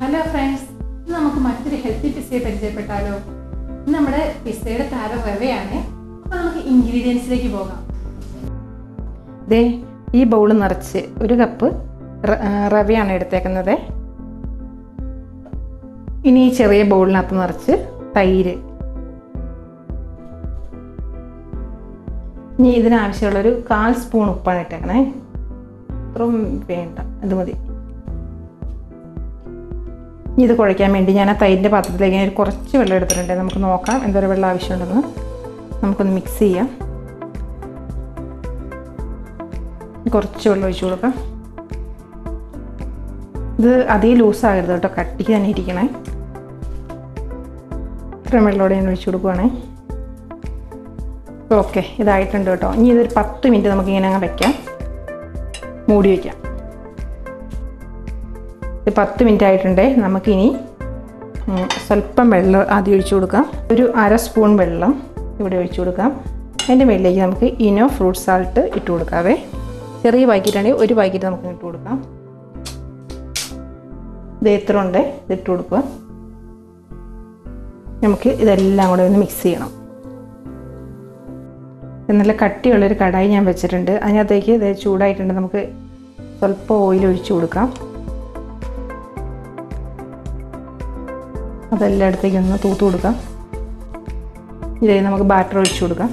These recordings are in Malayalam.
ഹലോ ഫ്രണ്ട്സ് ഇന്ന് നമുക്ക് മറ്റൊരു ഹെൽത്തി പിസ്സയെ പരിചയപ്പെട്ടാലോ ഇന്ന് നമ്മുടെ പിസ്സയുടെ താരം റവയാണ് അപ്പോൾ നമുക്ക് ഇൻഗ്രീഡിയൻസിലേക്ക് പോകാം ദേ ഈ ബൗൾ നിറച്ച് ഒരു കപ്പ് റ- ആ, റവയാണ് എടുത്തേക്കുന്നത് ഇനി ഈ ചെറിയ ബൗളിനകത്ത് നിറച്ച് തൈര് ഇനി ഇതിനാവശ്യമുള്ളൊരു കാൽ സ്പൂൺ ഉപ്പാണ് ഇട്ടേക്കണേ അത്രയും വേണ്ട ഇത് മതി ഇനി ഇത് കുഴയ്ക്കാൻ വേണ്ടി ഞാൻ ആ തൈരിൻ്റെ പാത്രത്തിലേക്ക് ഞാൻ ഒരു കുറച്ച് വെള്ളം എടുത്തിട്ടുണ്ട് നമുക്ക് നോക്കാം എന്തോരം വെള്ളം ആവശ്യമുണ്ടെന്ന് നമുക്കൊന്ന് മിക്സ് ചെയ്യാം കുറച്ച് വെള്ളം ഒഴിച്ചു കൊടുക്കാം ഇത് അധികം ലൂസാകരുത് കേട്ടോ കട്ടിക്ക് തന്നെ ഇരിക്കണേ ഇത്രയും വെള്ളത്തോടെ ഞാൻ ഒഴിച്ചു കൊടുക്കുവാണേ ഓക്കെ ഇതായിട്ടുണ്ട് കേട്ടോ ഇനി ഇതൊരു പത്ത് മിനിറ്റ് നമുക്ക് ഇങ്ങനെ അങ്ങ് വെക്കാം മൂടി വയ്ക്കാം ഇത് പത്ത് മിനിറ്റ് ആയിട്ടുണ്ടേ നമുക്കിനി ഉം, സ്വല്പം വെള്ളം ആദ്യം ഒഴിച്ചു കൊടുക്കാം ഒരു അര സ്പൂൺ വെള്ളം ഇവിടെ ഒഴിച്ചു കൊടുക്കാം അതിൻ്റെ മേളിലേക്ക് നമുക്ക് ഇനോ ഫ്രൂട്ട് സാൾട്ട് ഇട്ട് കൊടുക്കാവേ ചെറിയ പാക്കറ്റ് ആണെങ്കിൽ ഒരു പാക്കറ്റ് നമുക്ക് ഇട്ട് കൊടുക്കാം ഇത് എത്ര ഉണ്ട് ഇത് ഇട്ട് കൊടുക്കുക നമുക്ക് ഇതെല്ലാം കൂടെ ഒന്ന് മിക്സ് ചെയ്യണം ഇത് നല്ല കട്ടിയുള്ളൊരു കടായി ഞാൻ വെച്ചിട്ടുണ്ട് അതിനകത്തേക്ക് ഇത് ചൂടായിട്ടുണ്ട് നമുക്ക് സ്വല്പം ഓയിൽ ഒഴിച്ചു കൊടുക്കാം അതെല്ലായിടത്തേക്കും ഒന്ന് തൂത്ത് കൊടുക്കാം ഇതേ നമുക്ക് ബാറ്റർ ഒഴിച്ചു കൊടുക്കാം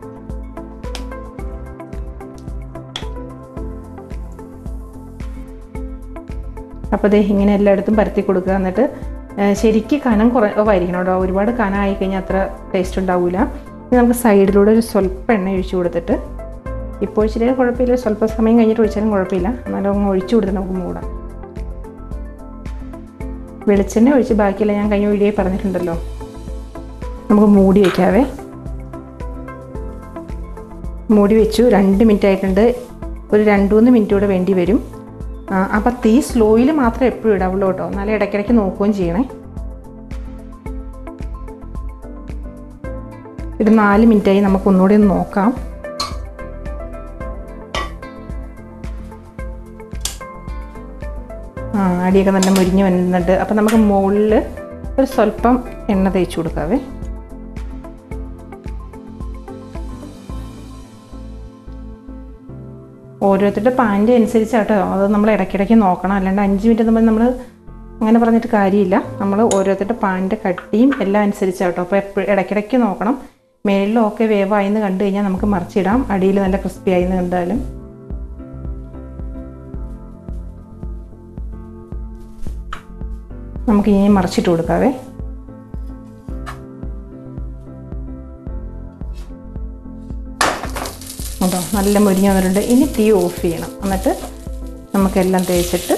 അപ്പോൾ ദേ ഇങ്ങനെ എല്ലായിടത്തും പരത്തി കൊടുക്കുക എന്നിട്ട് ആ, ശരിക്ക് കനം കുറവായിരിക്കണം കേട്ടോ ഒരുപാട് കനമായി കഴിഞ്ഞാൽ അത്ര ടേസ്റ്റ് ഉണ്ടാവില്ല ഇനി നമുക്ക് സൈഡിലൂടെ ഒരു സ്വല്പം എണ്ണ ഒഴിച്ചു കൊടുത്തിട്ട് ഇപ്പോൾ ഒഴിച്ചില്ലെങ്കിൽ കുഴപ്പമില്ല സ്വല്പം സമയം കഴിഞ്ഞിട്ട് ഒഴിച്ചാലും കുഴപ്പമില്ല എന്നാലും അങ്ങ് ഒഴിച്ചു കൊടുത്തിട്ട് നമുക്ക് മൂടാം വെളിച്ചെണ്ണ ഒഴിച്ച് ബാക്കിയല്ല ഞാൻ കഴിഞ്ഞ വീഡിയോയിൽ പറഞ്ഞിട്ടുണ്ടല്ലോ നമുക്ക് മൂടി വയ്ക്കാവേ മൂടി വെച്ചു രണ്ട് മിനിറ്റ് ആയിട്ടുണ്ട് ഒരു രണ്ട് മൂന്ന് മിനിറ്റ് കൂടെ വേണ്ടി വരും അപ്പം തീ സ്ലോയിൽ മാത്രമേ എപ്പോഴും ഇടാവുള്ളൂ കേട്ടോ എന്നാലും ഇടയ്ക്കിടയ്ക്ക് നോക്കുകയും ചെയ്യണേ ഒരു നാല് മിനിറ്റായി നമുക്ക് ഒന്നുകൂടി ഒന്ന് നോക്കാം ആ അടിയൊക്കെ നല്ല മുരിഞ്ഞ് വരുന്നുണ്ട് അപ്പം നമുക്ക് മുകളിൽ ഒരു സ്വല്പം എണ്ണ തേച്ച് കൊടുക്കാവേ ഓരോരുത്തരുടെ പാൻ്റെ അനുസരിച്ചാട്ടോ അത് നമ്മൾ ഇടയ്ക്കിടയ്ക്ക് നോക്കണം അല്ലാണ്ട് അഞ്ച് മിനിറ്റ് നമ്മൾ നമ്മൾ അങ്ങനെ പറഞ്ഞിട്ട് കാര്യമില്ല നമ്മൾ ഓരോരുത്തരുടെ പാൻ്റെ കട്ടിയും എല്ലാം അനുസരിച്ചാട്ടോ അപ്പോൾ എപ്പോഴും ഇടയ്ക്കിടയ്ക്ക് നോക്കണം മേളിലൊക്കെ വേവായിന്ന് കണ്ടു കഴിഞ്ഞാൽ നമുക്ക് മറിച്ചിടാം അടിയിൽ നല്ല ക്രിസ്പി ആയിന്ന് കണ്ടാലും നമുക്ക് ഇനി മറിച്ചിട്ട് കൊടുക്കാവേ അതോ നല്ല മുരിഞ്ഞ് വന്നിട്ടുണ്ട് ഇനി തീ ഓഫ് ചെയ്യണം എന്നിട്ട് നമുക്കെല്ലാം തേച്ചിട്ട്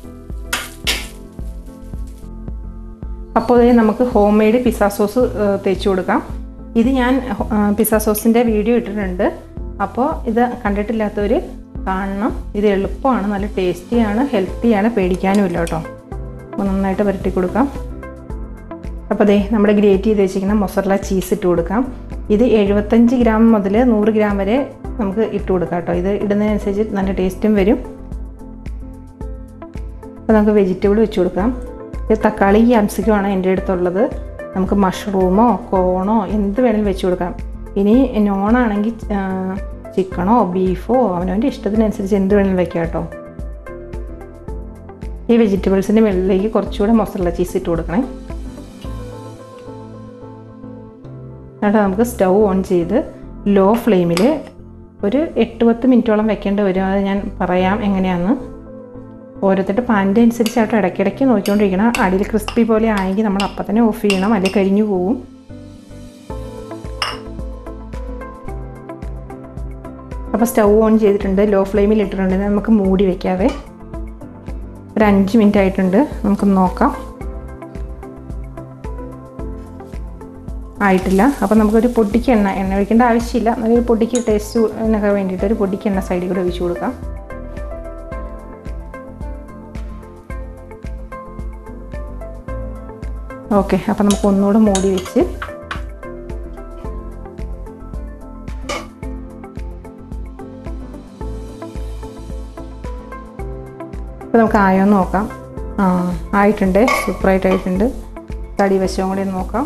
അപ്പോൾ ദേ നമുക്ക് ഹോം മെയ്ഡ് പിസ്സ സോസ് തേച്ച് കൊടുക്കാം ഇത് ഞാൻ പിസ്സ സോസിൻ്റെ വീഡിയോ ഇട്ടിട്ടുണ്ട് അപ്പോൾ ഇത് കണ്ടിട്ടില്ലാത്തവർ കാണണം ഇത് എളുപ്പമാണ് നല്ല ടേസ്റ്റിയാണ് ഹെൽത്തിയാണ് പേടിക്കാനുമില്ല കേട്ടോ അപ്പോൾ നന്നായിട്ട് പുരട്ടി കൊടുക്കാം അപ്പോൾ ദേ നമ്മുടെ ഗ്രേറ്റ് ചെയ്ത് വെച്ചിരിക്കുന്ന മൊസറല ചീസ് ഇട്ട് കൊടുക്കാം ഇത് എഴുപത്തഞ്ച് ഗ്രാം മുതൽ നൂറ് ഗ്രാം വരെ നമുക്ക് ഇട്ട് കൊടുക്കാം കേട്ടോ ഇത് ഇടുന്നതിനനുസരിച്ച് നല്ല ടേസ്റ്റും വരും അപ്പോൾ നമുക്ക് വെജിറ്റബിൾ വെച്ച് കൊടുക്കാം ഇത് തക്കാളി ക്യാപ്സിക്കമാണ് എൻ്റെ അടുത്തുള്ളത് നമുക്ക് മഷ്റൂമോ കോണോ എന്ത് വേണമെങ്കിലും വെച്ച് കൊടുക്കാം ഇനി നോണാണെങ്കിൽ ചിക്കണോ ബീഫോ അവനവൻ്റെ ഇഷ്ടത്തിനനുസരിച്ച് എന്ത് വേണമെങ്കിലും വെക്കാം കേട്ടോ ഈ വെജിറ്റബിൾസിൻ്റെ മുകളിലേക്ക് കുറച്ചുകൂടെ മൊസറല ചീസ് ഇട്ട് കൊടുക്കണേ എന്നിട്ട് നമുക്ക് സ്റ്റൗ ഓൺ ചെയ്ത് ലോ ഫ്ലെയിമിൽ ഒരു എട്ട് പത്ത് മിനിറ്റോളം വെക്കേണ്ടി വരും അത് ഞാൻ പറയാം എങ്ങനെയാണെന്ന് ഓരോരുത്തരുടെ പാൻ്റെ അനുസരിച്ചായിട്ട് ഇടയ്ക്കിടയ്ക്ക് നോക്കിക്കൊണ്ടിരിക്കണം അടിയിൽ ക്രിസ്പി പോലെ ആയെങ്കിൽ നമ്മൾ അപ്പം തന്നെ ഓഫ് ചെയ്യണം അല്ലെങ്കിൽ കരിഞ്ഞു പോവും അപ്പോൾ സ്റ്റൗ ഓൺ ചെയ്തിട്ടുണ്ട് ലോ ഫ്ലെയിമിൽ ഇട്ടിട്ടുണ്ട് നമുക്ക് മൂടി വെക്കാവേ ഒരു അഞ്ച് മിനിറ്റ് ആയിട്ടുണ്ട് നമുക്ക് നോക്കാം ആയിട്ടില്ല അപ്പോൾ നമുക്കൊരു പൊടിക്ക് എണ്ണ എണ്ണ ഒഴിക്കേണ്ട ആവശ്യമില്ല നല്ലൊരു പൊടിക്ക് ടേസ്റ്റ് എന്നൊക്കെ വേണ്ടിയിട്ട് ഒരു പൊടിക്ക് എണ്ണ സൈഡിൽ കൂടെ ഒഴിച്ചു കൊടുക്കാം ഓക്കെ അപ്പോൾ നമുക്ക് ഒന്നുകൂടെ മൂടി വെച്ച് അപ്പോൾ നമുക്ക് ആയോ എന്ന് നോക്കാം ആ ആയിട്ടുണ്ട് സൂപ്പറായിട്ട് ആയിട്ടുണ്ട് തടി വശവും കൂടി ഒന്ന് നോക്കാം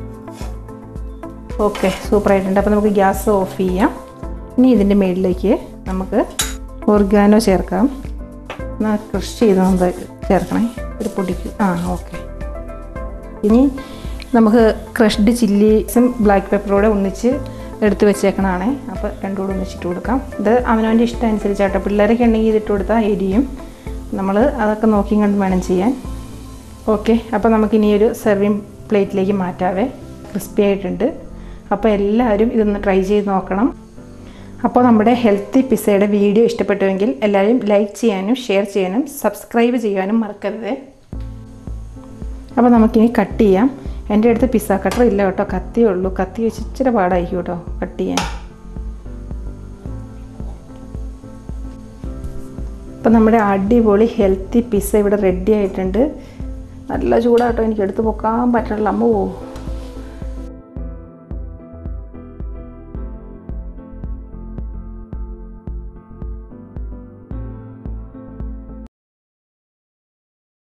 ഓക്കെ സൂപ്പറായിട്ടുണ്ട് അപ്പോൾ നമുക്ക് ഗ്യാസ് ഓഫ് ചെയ്യാം ഇനി ഇതിൻ്റെ മുകളിലേക്ക് നമുക്ക് ഓർഗാനോ ചേർക്കാം എന്നാൽ ക്രഷ് ചെയ്ത് നമ്മൾ ചേർക്കണേ ഒരു പൊടിക്ക് ആ ഓക്കെ ഇനി നമുക്ക് ക്രഷ്ഡ് ചില്ലീസും ബ്ലാക്ക് പെപ്പറൂടെ ഒന്നിച്ച് എടുത്ത് വെച്ചേക്കണതാണേ അപ്പോൾ രണ്ടും കൂടെ ഒന്നിച്ചിട്ട് കൊടുക്കാം ഇത് അവനവൻ്റെ ഇഷ്ടം അനുസരിച്ചാട്ടോ പിള്ളേരൊക്കെ ഉണ്ടെങ്കിൽ ഇതിട്ട് കൊടുത്താൽ എരിയും നമ്മൾ അതൊക്കെ നോക്കി കണ്ട് വേണം ചെയ്യാൻ ഓക്കെ അപ്പോൾ നമുക്കിനി ഒരു സെർവിങ് പ്ലേറ്റിലേക്ക് മാറ്റാവേ ക്രിസ്പി ആയിട്ടുണ്ട് അപ്പോൾ എല്ലാവരും ഇതൊന്ന് ട്രൈ ചെയ്ത് നോക്കണം അപ്പോൾ നമ്മുടെ ഹെൽത്തി പിസയുടെ വീഡിയോ ഇഷ്ടപ്പെട്ടുവെങ്കിൽ എല്ലാവരും ലൈക്ക് ചെയ്യാനും ഷെയർ ചെയ്യാനും സബ്സ്ക്രൈബ് ചെയ്യാനും മറക്കരുത് അപ്പോൾ നമുക്കിനി കട്ട് ചെയ്യാം എൻ്റെ അടുത്ത് പിസ്സ കട്ടർ ഇല്ല കേട്ടോ കത്തിയേ ഉള്ളൂ കത്തി വെച്ച് ഇച്ചിരി പാടായിരിക്കും കേട്ടോ കട്ട് ചെയ്യാൻ അപ്പം നമ്മുടെ അടിപൊളി ഹെൽത്തി പിസ്സ ഇവിടെ റെഡി ആയിട്ടുണ്ട് നല്ല ചൂടാട്ടോ എനിക്ക് എടുത്ത് പൊക്കാൻ പറ്റണില്ല അമ്മ ഓ